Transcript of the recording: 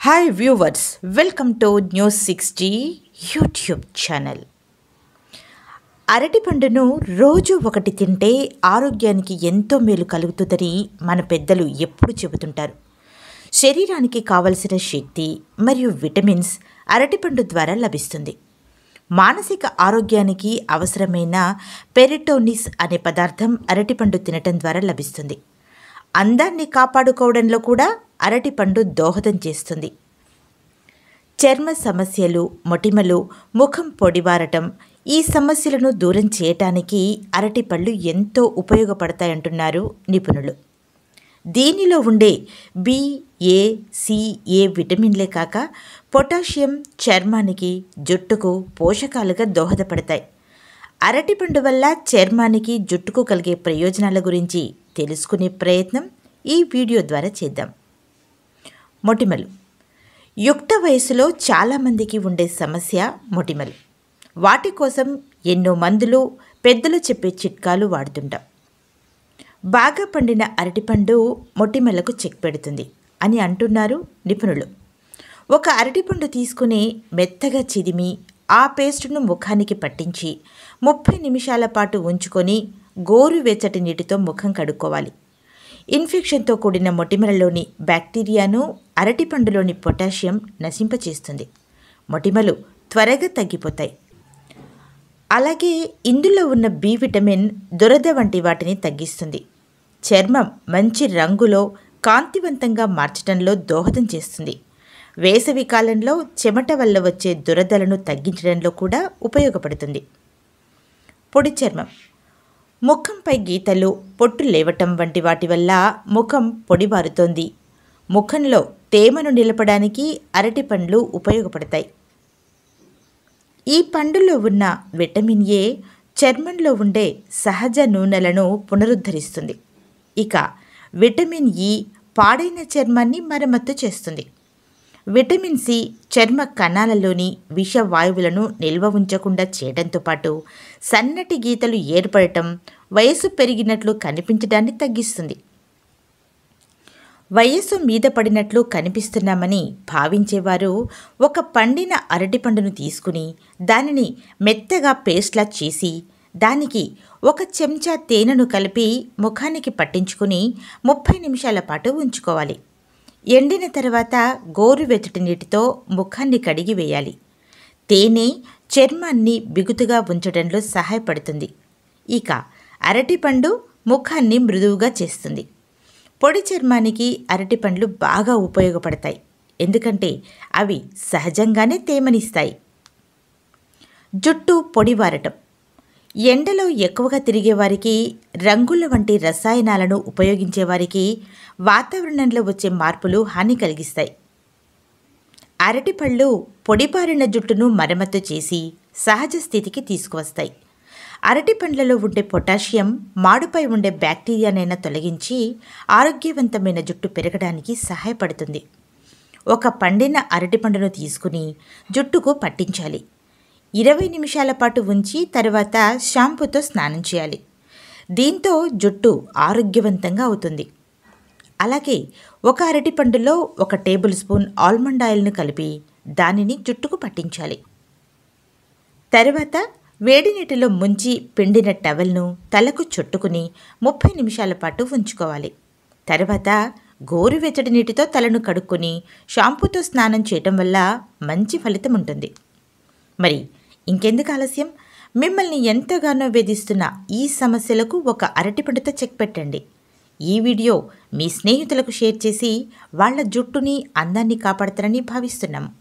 hi viewers welcome to News sixty YouTube channel అరటిపండును రోజు ఒకటి తింటే ఆరోగ్యానికి ఎంతో మేలు కలుగుతుందని మన పెద్దలు ఎప్పుడు చెబుతుంటారు శరీరానికి కావలసిన శక్తి మరియు విటమిన్స్ అరటిపండు ద్వారా లభిస్తుంది మానసిక ఆరోగ్యానికి అవసరమైన పెరిటోనిస్ అనే పదార్థం అరటిపండు తినటం ద్వారా లభిస్తుంది అందాన్ని కాపాడుకోవడంలో కూడా అరటిపండు దోహదం చేస్తుంది చర్మ సమస్యలు మొటిమలు ముఖం పొడిబారటం ఈ సమస్యలను దూరం చేయటానికి అరటిపళ్ళు ఎంతో ఉపయోగపడతాయంటున్నారు నిపుణులు దీనిలో ఉండే బి ఏ సి ఏ విటమిన్లే కాక పొటాషియం చర్మానికి జుట్టుకు పోషకాలుగా దోహదపడతాయి అరటిపండు వల్ల చర్మానికి జుట్టుకు కలిగే ప్రయోజనాల గురించి తెలుసుకునే ప్రయత్నం ఈ వీడియో ద్వారా చేద్దాం మొటిమలు యుక్త వయసులో చాలామందికి ఉండే సమస్య మొటిమలు వాటి కోసం ఎన్నో మందులు పెద్దలు చెప్పే చిట్కాలు వాడుతుంటాం బాగా పండిన అరటిపండు మొటిమలకు చెక్ పెడుతుంది అని అంటున్నారు నిపుణులు ఒక అరటిపండు తీసుకుని మెత్తగా చిదిమి ఆ పేస్టును ముఖానికి పట్టించి ముప్పై నిమిషాల పాటు ఉంచుకొని గోరువెచ్చటి నీటితో ముఖం కడుక్కోవాలి ఇన్ఫెక్షన్తో కూడిన మొటిమలలోని బ్యాక్టీరియాను అరటిపండులోని పొటాషియం నశింపచేస్తుంది మొటిమలు త్వరగా తగ్గిపోతాయి అలాగే ఇందులో ఉన్న బి విటమిన్ దురద వంటి వాటిని తగ్గిస్తుంది చర్మం మంచి రంగులో కాంతివంతంగా మార్చడంలో దోహదం చేస్తుంది వేసవి కాలంలో చెమట వల్ల వచ్చే దురదలను తగ్గించడంలో కూడా ఉపయోగపడుతుంది పొడి చర్మం ముఖంపై గీతలు పొట్టు లేవటం వంటి వాటి వల్ల ముఖం పొడిబారుతోంది ముఖంలో తేమను నిలపడానికి అరటి పండ్లు ఉపయోగపడతాయి ఈ పండులో ఉన్న విటమిన్ ఏ చర్మంలో ఉండే సహజ నూనెలను పునరుద్ధరిస్తుంది ఇక విటమిన్ ఈ పాడైన చర్మాన్ని మరమ్మత్తు చేస్తుంది విటమిన్ సి చర్మ కణాలలోని విష వాయువులను నిల్వ ఉంచకుండా చేయడంతో పాటు సన్నటి గీతలు ఏర్పడటం వయసు పెరిగినట్లు కనిపించడాన్ని తగ్గిస్తుంది వయస్సు మీద పడినట్లు కనిపిస్తున్నామని భావించేవారు ఒక పండిన అరటిపండును తీసుకుని దానిని మెత్తగా పేస్ట్లా చేసి దానికి ఒక చెంచా తేనెను కలిపి ముఖానికి పట్టించుకుని ముప్పై నిమిషాల పాటు ఉంచుకోవాలి ఎండిన తర్వాత గోరువెచ్చటి నీటితో ముఖాన్ని కడిగి వేయాలి తేనె చర్మాన్ని బిగుతుగా ఉంచడంలో సహాయపడుతుంది ఇక అరటిపండు ముఖాన్ని మృదువుగా చేస్తుంది పొడి చర్మానికి అరటిపండ్లు బాగా ఉపయోగపడతాయి ఎందుకంటే అవి సహజంగానే తేమనిస్తాయి జుట్టు పొడివారటం ఎండలో ఎక్కువగా తిరిగే వారికి రంగుల వంటి రసాయనాలను ఉపయోగించే వారికి వాతావరణంలో వచ్చే మార్పులు హాని కలిగిస్తాయి అరటిపళ్ళు పొడిబారిన జుట్టును మరమ్మతు చేసి సహజ స్థితికి తీసుకువస్తాయి అరటి పండ్లలో ఉండే పొటాషియం మాడుపై ఉండే బ్యాక్టీరియానైనా తొలగించి ఆరోగ్యవంతమైన జుట్టు పెరగడానికి సహాయపడుతుంది ఒక పండిన అరటిపండును తీసుకుని జుట్టుకు పట్టించాలి ఇరవై నిమిషాల పాటు ఉంచి తర్వాత షాంపూతో స్నానం చేయాలి దీంతో జుట్టు ఆరోగ్యవంతంగా అవుతుంది అలాగే ఒక అరటిపండులో ఒక టేబుల్ స్పూన్ ఆల్మండ్ ఆయిల్ను కలిపి దానిని జుట్టుకు పట్టించాలి తర్వాత వేడి నీటిలో ముంచి పిండిన టవల్ను తలకు చుట్టుకుని ముప్పై నిమిషాల పాటు ఉంచుకోవాలి తర్వాత గోరువెచ్చటి నీటితో తలను కడుక్కొని షాంపూతో స్నానం చేయటం వల్ల మంచి ఫలితం ఉంటుంది మరి ఇంకెందుకు ఆలస్యం మిమ్మల్ని ఎంతగానో వేధిస్తున్న ఈ సమస్యలకు ఒక అరటిపండుతో చెక్ పెట్టండి ఈ వీడియో మీ స్నేహితులకు షేర్ చేసి వాళ్ళ జుట్టుని అందాన్ని కాపాడతారని భావిస్తున్నాము